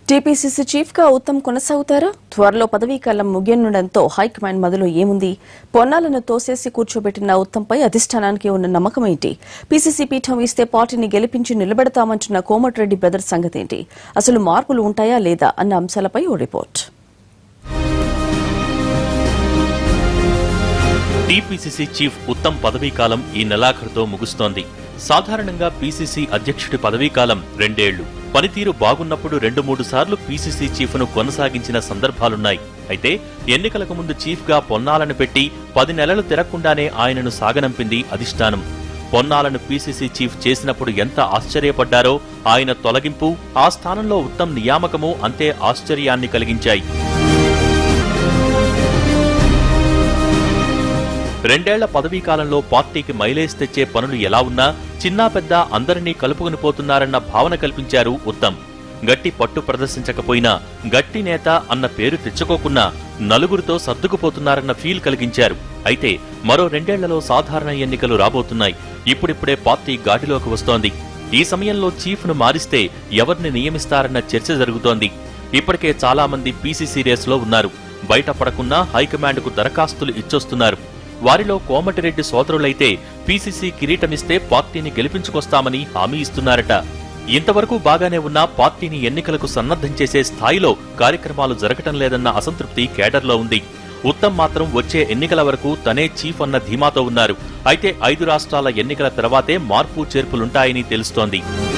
TPCC chief గా ఉత్తమ్ కొనసాగుతారా త్వరలో పదవీకాలం ముగియనుండడంతో హైకమాండ్ మదిలో ఏముంది పొన్నాలను తోసేసి కూర్చోబెట్టిన ఉత్తమ్పై అధిష్టానానికి ఉన్న నమ్మకం ఏంటి పీసీసీ పీఠం ఇస్తే పార్టీని గెలిపించి నిలబెడతామంటున్న కోమటిరెడ్డి బ్రదర్స్ సంగతేంటి అసలు మార్పులు ఉంటాయా లేదా అన్న అంశాలపై ఓ రిపోర్ట్ టీపీసీసీ చీఫ్ ఉత్తమ్ పదవీకాలం ఈ నెలాఖరుతో ముగుస్తోంది సాధారణంగా పీసీసీ అధ్యక్షుడి పదవీకాలం రెండేళ్లు పనితీరు బాగున్నప్పుడు రెండు మూడు సార్లు పీసీసీ చీఫ్ను కొనసాగించిన సందర్భాలున్నాయి అయితే ఎన్నికలకు ముందు చీఫ్గా పొన్నాలను పెట్టి పది నెలలు తిరగకుండానే ఆయనను సాగనంపింది అధిష్టానం పొన్నాలను పీసీసీ చీఫ్ చేసినప్పుడు ఎంత ఆశ్చర్యపడ్డారో ఆయన తొలగింపు ఆ స్థానంలో ఉత్తమ్ నియామకము అంతే ఆశ్చర్యాన్ని కలిగించాయి రెండేళ్ల పదవీ కాలంలో పార్టీకి మైలేజ్ తెచ్చే పనులు ఎలా ఉన్నా చిన్నా పెద్ద అందరినీ కలుపుకుని పోతున్నారన్న భావన కల్పించారు ఉత్తమ్ గట్టి పట్టు ప్రదర్శించకపోయినా గట్టి నేత అన్న పేరు తెచ్చుకోకున్నా నలుగురితో సర్దుకుపోతున్నారన్న ఫీల్ కలిగించారు అయితే మరో రెండేళ్లలో సాధారణ ఎన్నికలు రాబోతున్నాయి ఇప్పుడిప్పుడే పార్టీ ఘాటిలోకి వస్తోంది ఈ సమయంలో చీఫ్ను మారిస్తే ఎవరిని నియమిస్తారన్న చర్చ జరుగుతోంది ఇప్పటికే చాలా మంది పీసీసీ రేసులో ఉన్నారు బయటపడకున్నా హైకమాండ్కు దరఖాస్తులు ఇచ్చొస్తున్నారు వారిలో కోమటిరెడ్డి సోదరులైతే పీసీసీ కిరీటమిస్తే పార్టీని గెలిపించుకొస్తామని హామీ ఇస్తున్నారట ఇంతవరకు బాగానే ఉన్న పార్టీని ఎన్నికలకు సన్నద్ధం చేసే స్థాయిలో కార్యక్రమాలు జరగటం లేదన్న అసంతృప్తి కేడర్లో ఉంది ఉత్తమ్ మాత్రం వచ్చే ఎన్నికల వరకు తనే చీఫ్ అన్న ధీమాతో ఉన్నారు అయితే ఐదు రాష్ట్రాల ఎన్నికల తర్వాతే మార్పు చేర్పులుంటాయని తెలుస్తోంది